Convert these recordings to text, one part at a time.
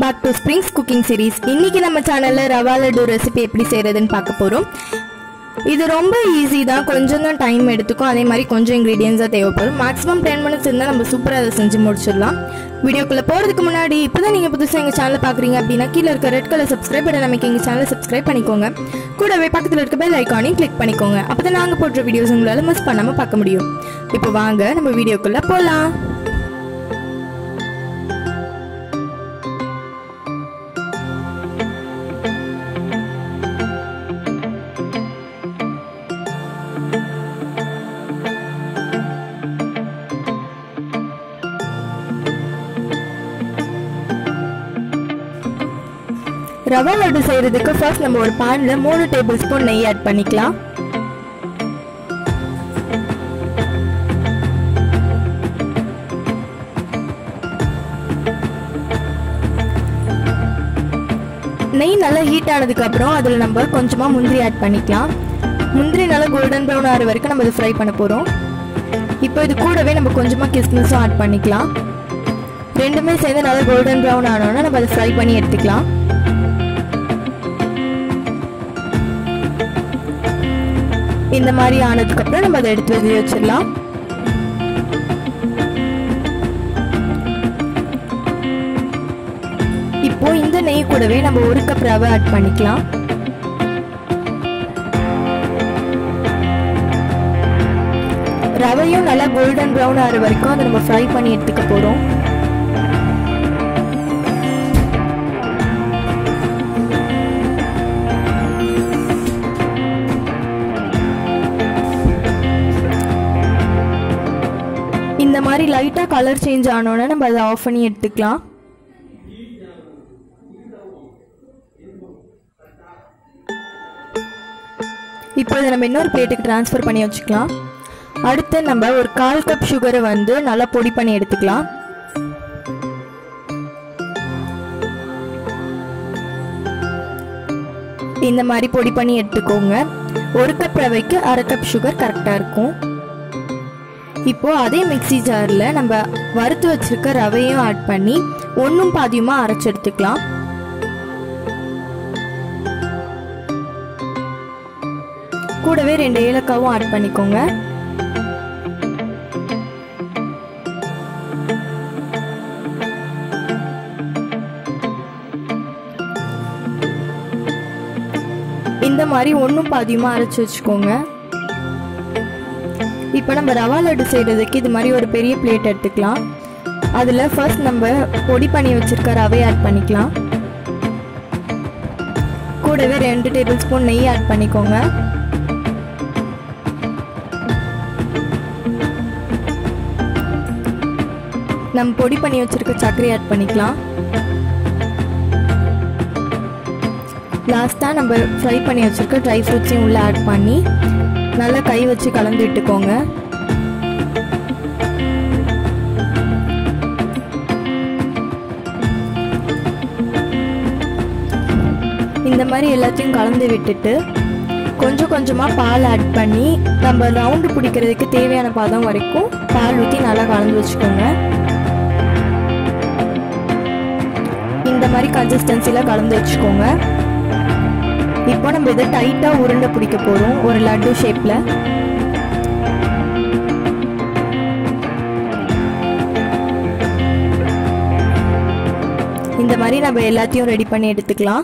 back to springs cooking series இன்னைக்கு நம்ம சேனல்ல ரவா லட்டு ரெசிபி எப்படி செய்யறதுன்னு பார்க்க போறோம் இது ரொம்ப ஈஸி தான் கொஞ்சம் தான் டைம் எடுத்துக்கும் அதே மாதிரி கொஞ்சம் ingredients தான் தேவைப்படும் மேக்ஸிமம் டென் மினிட்ஸ் இருந்தால் நம்ம சூப்பராக அதை செஞ்சு முடிச்சிடலாம் வீடியோக்குள்ளே போகிறதுக்கு முன்னாடி இப்போ தான் நீங்கள் புதுசாக எங்கள் சேனலை பார்க்குறீங்க அப்படின்னா கீழே இருக்க ரெட் கலர் சப்ஸ்கிரைப் பட்டன் நமக்கு எங்கள் சேனலை சப்ஸ்கிரைப் பண்ணிக்கோங்க கூடவே பக்கத்தில் இருக்க பெல் ஐக்கானையும் கிளிக் பண்ணிக்கோங்க அப்போ தான் நாங்கள் போடுற வீடியோஸ் உங்களால் மிஸ் பண்ணாமல் பார்க்க முடியும் இப்போ வாங்க நம்ம வீடியோக்குள்ளே போகலாம் ரவா லட்டு செய்யறதுக்கு ஃபர்ஸ்ட் நம்ம ஒரு பேன்ல மூணு டேபிள் ஸ்பூன் நெய் ஆட் பண்ணிக்கலாம் நெய் நல்லா ஹீட் ஆனதுக்கு அப்புறம் அதில் நம்ம கொஞ்சமாக முந்திரி ஆட் பண்ணிக்கலாம் முந்திரி நல்லா கோல்டன் ப்ரௌன் ஆகிற வரைக்கும் நம்ம இதை ஃப்ரை பண்ண போகிறோம் இப்போ இது கூடவே நம்ம கொஞ்சமாக கிஸ்மிஸும் ஆட் பண்ணிக்கலாம் ரெண்டுமே சேர்ந்து நல்லா கோல்டன் ப்ரௌன் ஆனோன்னா நம்ம அதை ஃப்ரை பண்ணி எடுத்துக்கலாம் இந்த மாதிரி ஆனதுக்கு அப்புறம் நம்ம அதை எடுத்து வெளியே வச்சிடலாம் இப்போ இந்த நெய் கூடவே நம்ம ஒரு கப் ரவை ஆட் பண்ணிக்கலாம் ரவையும் நல்லா கோல்டன் ப்ரௌன் ஆகிற வரைக்கும் அதை நம்ம ஃப்ரை பண்ணி எடுத்துக்க போகிறோம் இந்த மாதிரி லைட்டாக கலர் சேஞ்ச் ஆனோன்னே நம்ம அதை ஆஃப் பண்ணி எடுத்துக்கலாம் இப்போ இதை நம்ம இன்னொரு பிளேட்டுக்கு ட்ரான்ஸ்ஃபர் பண்ணி வச்சுக்கலாம் அடுத்து நம்ம ஒரு கால் கப் சுகரை வந்து நல்லா பொடி பண்ணி எடுத்துக்கலாம் இந்த மாதிரி பொடி பண்ணி எடுத்துக்கோங்க ஒரு கப் ரவைக்கு அரை கப் சுகர் கரெக்டாக இருக்கும் இப்போ அதே மிக்ஸி ஜாரில் நம்ம வறுத்து வச்சிருக்க ரவையும் ஆட் பண்ணி ஒன்றும் பாதியுமாக அரைச்சு எடுத்துக்கலாம் கூடவே ரெண்டு ஏலக்காவும் ஆட் பண்ணிக்கோங்க இந்த மாதிரி ஒன்றும் பாதியுமா அரைச்சு வச்சுக்கோங்க இப்போ நம்ம ரவா லட்டு செய்கிறதுக்கு இது மாதிரி ஒரு பெரிய பிளேட் எடுத்துக்கலாம் அதில் ஃபர்ஸ்ட் நம்ம பொடி பண்ணி வச்சுருக்க ரவை ஆட் பண்ணிக்கலாம் கூடவே ரெண்டு டேபிள் ஸ்பூன் நெய் ஆட் பண்ணிக்கோங்க நம்ம பொடி பண்ணி வச்சுருக்க சர்க்கரை ஆட் பண்ணிக்கலாம் லாஸ்ட்டாக நம்ம ஃப்ரை பண்ணி வச்சுருக்க ட்ரை ஃப்ரூட்ஸையும் உள்ளே ஆட் பண்ணி நல்லா கை வச்சு கலந்து விட்டுக்கோங்க இந்த மாதிரி எல்லாத்தையும் கலந்து விட்டுட்டு கொஞ்சம் கொஞ்சமாக பால் ஆட் பண்ணி நம்ம ரவுண்டு பிடிக்கிறதுக்கு தேவையான பாதம் வரைக்கும் பால் ஊற்றி நல்லா கலந்து வச்சுக்கோங்க இந்த மாதிரி கன்சிஸ்டன்சியில் கலந்து வச்சுக்கோங்க இப்போ நம்ம இதை டைட்டாக உருண்டை பிடிக்க போகிறோம் ஒரு லட்டு ஷேப்பில் இந்த மாதிரி நம்ம எல்லாத்தையும் ரெடி பண்ணி எடுத்துக்கலாம்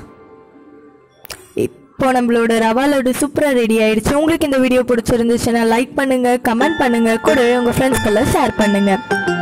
இப்போ நம்மளோட ரவா லட்டு சூப்பராக ரெடி ஆயிடுச்சு உங்களுக்கு இந்த வீடியோ பிடிச்சிருந்துச்சுன்னா லைக் பண்ணுங்க கமெண்ட் பண்ணுங்க கூடவே உங்கள் ஃப்ரெண்ட்ஸ்க்கெல்லாம் ஷேர் பண்ணுங்க